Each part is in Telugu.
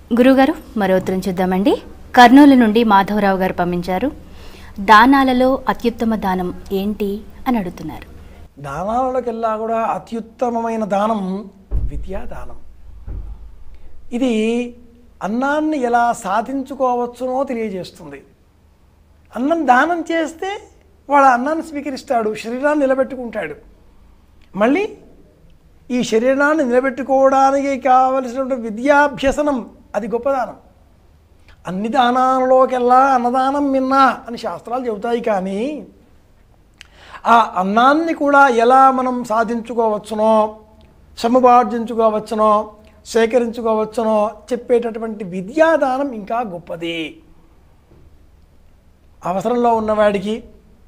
గురుగారు మరో ఉత్తరం చూద్దామండి కర్నూలు నుండి మాధవరావు గారు పంపించారు దానాలలో అత్యుత్తమ దానం ఏంటి అని అడుగుతున్నారు దానాలకెల్లా కూడా అత్యుత్తమమైన దానం విద్యాదానం ఇది అన్నాన్ని ఎలా సాధించుకోవచ్చునో తెలియజేస్తుంది అన్నం దానం చేస్తే వాడు అన్నాన్ని స్వీకరిస్తాడు శరీరాన్ని నిలబెట్టుకుంటాడు మళ్ళీ ఈ శరీరాన్ని నిలబెట్టుకోవడానికి కావలసినటువంటి విద్యాభ్యసనం అది గొప్పదానం అన్ని దానాలలోకెల్లా అన్నదానం మిన్నా అని శాస్త్రాలు చెబుతాయి కానీ ఆ అన్నాన్ని కూడా ఎలా మనం సాధించుకోవచ్చునో సముపార్జించుకోవచ్చునో సేకరించుకోవచ్చునో చెప్పేటటువంటి విద్యాదానం ఇంకా గొప్పది అవసరంలో ఉన్నవాడికి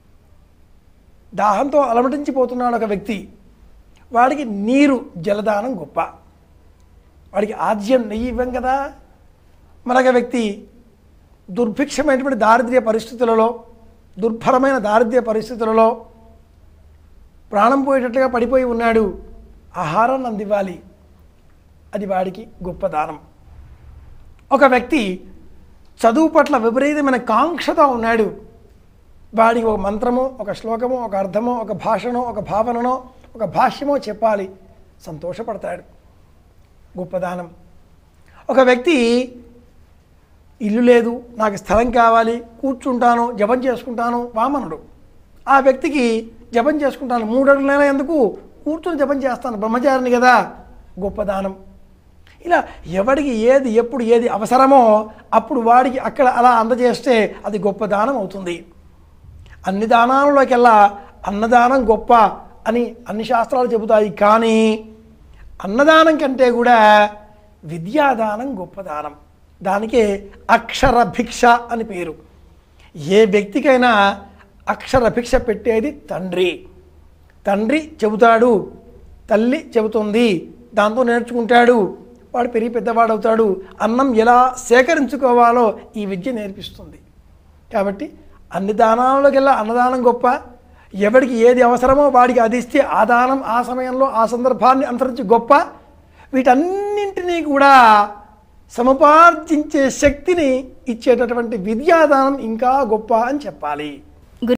దాహంతో అలమటించిపోతున్నాడు ఒక వ్యక్తి వాడికి నీరు జలదానం గొప్ప వాడికి ఆద్యం నెయ్యి ఇవ్వం కదా మరొక వ్యక్తి దుర్భిక్షమైనటువంటి దారిద్ర్య పరిస్థితులలో దుర్భరమైన దారిద్ర్య పరిస్థితులలో ప్రాణం పోయేటట్లుగా పడిపోయి ఉన్నాడు ఆహారాన్ని అందివ్వాలి అది వాడికి గొప్ప దానం ఒక వ్యక్తి చదువు పట్ల విపరీతమైన కాంక్షతో ఉన్నాడు వాడికి ఒక మంత్రమో ఒక శ్లోకమో ఒక అర్థమో ఒక భాషనో ఒక భావననో ఒక భాష్యమో చెప్పాలి సంతోషపడతాడు గొప్ప దానం ఒక వ్యక్తి ఇల్లు లేదు నాకు స్థలం కావాలి కూర్చుంటాను జపం చేసుకుంటాను వామనుడు ఆ వ్యక్తికి జపం చేసుకుంటాను మూడు అడుగులైనా ఎందుకు కూర్చుని జపం చేస్తాను బ్రహ్మచారిని కదా గొప్ప దానం ఇలా ఎవడికి ఏది ఎప్పుడు ఏది అవసరమో అప్పుడు వాడికి అక్కడ అలా అందజేస్తే అది గొప్ప దానం అవుతుంది అన్ని దానాలలోకెల్లా అన్నదానం గొప్ప అని అన్ని శాస్త్రాలు చెబుతాయి కానీ అన్నదానం కంటే కూడా విద్యాదానం గొప్ప దానం దానికే అక్షర భిక్ష అని పేరు ఏ వ్యక్తికైనా అక్షర భిక్ష పెట్టేది తండ్రి తండ్రి చెబుతాడు తల్లి చెబుతుంది దాంతో నేర్చుకుంటాడు వాడు పెరిగి పెద్దవాడవుతాడు అన్నం ఎలా సేకరించుకోవాలో ఈ విద్య నేర్పిస్తుంది కాబట్టి అన్ని దానాలకెల్లా అన్నదానం గొప్ప ఎవడికి ఏది అవసరమో వాడికి అది ఇస్తే ఆ దానం ఆ సమయంలో ఆ సందర్భాన్ని అనుసరించి గొప్ప వీటన్నింటినీ కూడా సముపార్జించే శక్తిని ఇచ్చేటటువంటి విద్యాదానం ఇంకా గొప్ప అని చెప్పాలి